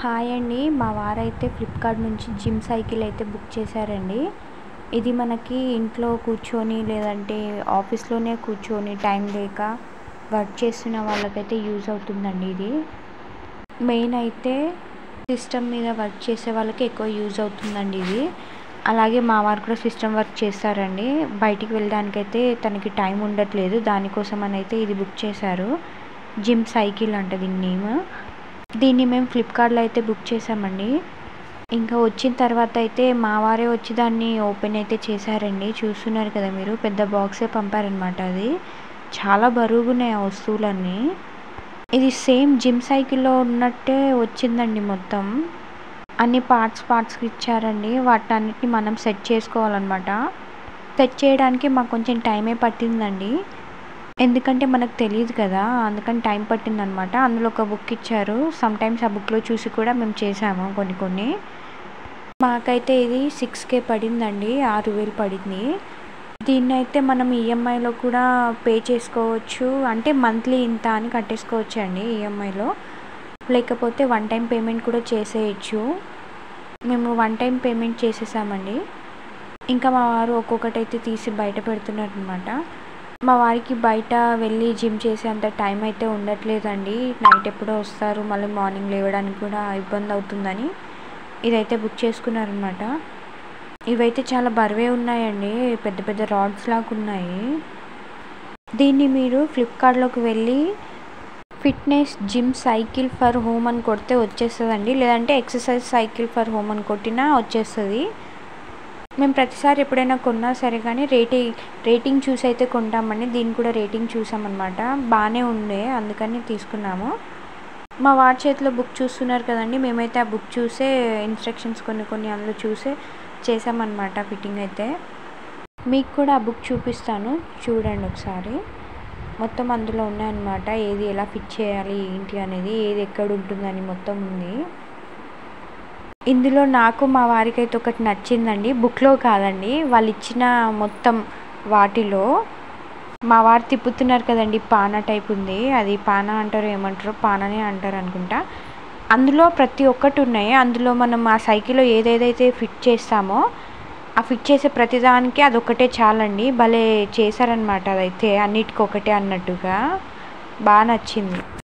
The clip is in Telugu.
హాయ్ అండి మా వారైతే ఫ్లిప్కార్ట్ నుంచి జిమ్ సైకిల్ అయితే బుక్ చేశారండి ఇది మనకి ఇంట్లో కూర్చొని లేదంటే ఆఫీస్లోనే కూర్చొని టైం లేక వర్క్ చేస్తున్న వాళ్ళకైతే యూజ్ అవుతుందండి ఇది మెయిన్ అయితే సిస్టమ్ మీద వర్క్ చేసే వాళ్ళకి ఎక్కువ యూజ్ అవుతుందండి ఇది అలాగే మా వారు కూడా సిస్టమ్ వర్క్ చేస్తారండి బయటికి వెళ్ళడానికైతే తనకి టైం ఉండట్లేదు దానికోసం అని అయితే ఇది బుక్ చేశారు జిమ్ సైకిల్ అంట దీని నేమ్ దీన్ని మేము ఫ్లిప్కార్ట్లో అయితే బుక్ చేసామండి ఇంకా వచ్చిన తర్వాత అయితే మా వారే వచ్చి దాన్ని ఓపెన్ అయితే చేశారండి చూస్తున్నారు కదా మీరు పెద్ద బాక్సే పంపారనమాట అది చాలా బరువుగున్నాయి ఆ వస్తువులన్నీ ఇది సేమ్ జిమ్ సైకిల్లో ఉన్నట్టే వచ్చిందండి మొత్తం అన్ని పార్ట్స్ పార్ట్స్కి ఇచ్చారండి వాటిని అన్నిటిని మనం సెట్ చేసుకోవాలన్నమాట సెట్ చేయడానికి మాకు కొంచెం టైమే పట్టిందండి ఎందుకంటే మనకు తెలియదు కదా అందుకని టైం పట్టిందనమాట అందులో ఒక బుక్ ఇచ్చారు సమ్ టైమ్స్ ఆ బుక్లో చూసి కూడా మేము చేసాము కొన్ని కొన్ని మాకైతే ఇది సిక్స్ కే పడిందండి ఆరు వేలు పడింది దీన్ని అయితే మనం ఈఎంఐలో కూడా పే చేసుకోవచ్చు అంటే మంత్లీ ఇంత అని కట్టేసుకోవచ్చు అండి ఈఎంఐలో లేకపోతే వన్ టైం పేమెంట్ కూడా చేసేయచ్చు మేము వన్ టైం పేమెంట్ చేసేసామండి ఇంకా మా వారు ఒక్కొక్కటి అయితే తీసి బయట పెడుతున్నారు అనమాట మా వారికి బయట వెళ్ళి జిమ్ చేసేంత టైం అయితే ఉండట్లేదండి నైట్ ఎప్పుడో వస్తారు మళ్ళీ మార్నింగ్ లేవడానికి కూడా ఇబ్బంది అవుతుందని ఇదైతే బుక్ చేసుకున్నారనమాట ఇవైతే చాలా బరువే ఉన్నాయండి పెద్ద పెద్ద రాడ్స్ లాగా ఉన్నాయి దీన్ని మీరు ఫ్లిప్కార్ట్లోకి వెళ్ళి fitness gym cycle for home అని కొడితే వచ్చేస్తుందండి లేదంటే ఎక్సర్సైజ్ సైకిల్ ఫర్ హోమ్ అని కొట్టినా వచ్చేస్తుంది మేము ప్రతిసారి ఎప్పుడైనా కొన్నా సరే కానీ రేటింగ్ రేటింగ్ చూసి అయితే కొంటామండి దీన్ని కూడా రేటింగ్ చూసామన్నమాట బాగానే ఉండే అందుకని తీసుకున్నాము మా వారి చేతిలో బుక్ చూస్తున్నారు కదండి మేమైతే ఆ బుక్ చూసే ఇన్స్ట్రక్షన్స్ కొన్ని కొన్ని అందులో చూసే చేసామన్నమాట ఫిట్టింగ్ అయితే మీకు కూడా ఆ బుక్ చూపిస్తాను చూడండి ఒకసారి మొత్తం అందులో ఉన్నాయన్నమాట ఏది ఎలా ఫిట్ చేయాలి ఏంటి అనేది ఏది ఎక్కడ ఉంటుందని మొత్తం ఉంది ఇందులో నాకు మా వారికి అయితే ఒకటి నచ్చిందండి బుక్లో కాదండి వాళ్ళు ఇచ్చిన మొత్తం వాటిలో మా వారు తిప్పుతున్నారు కదండి పానా టైప్ ఉంది అది పానా అంటారు ఏమంటారో పానానే అంటారు అనుకుంటా అందులో ప్రతి ఒక్కటి ఉన్నాయి అందులో మనం ఆ సైకిల్లో ఏదేదైతే ఫిట్ చేస్తామో ఆ ఫిట్ చేసే ప్రతిదానికి అదొకటే చాలండి భలే చేశారనమాట అదైతే అన్నిటికొకటే అన్నట్టుగా బాగా నచ్చింది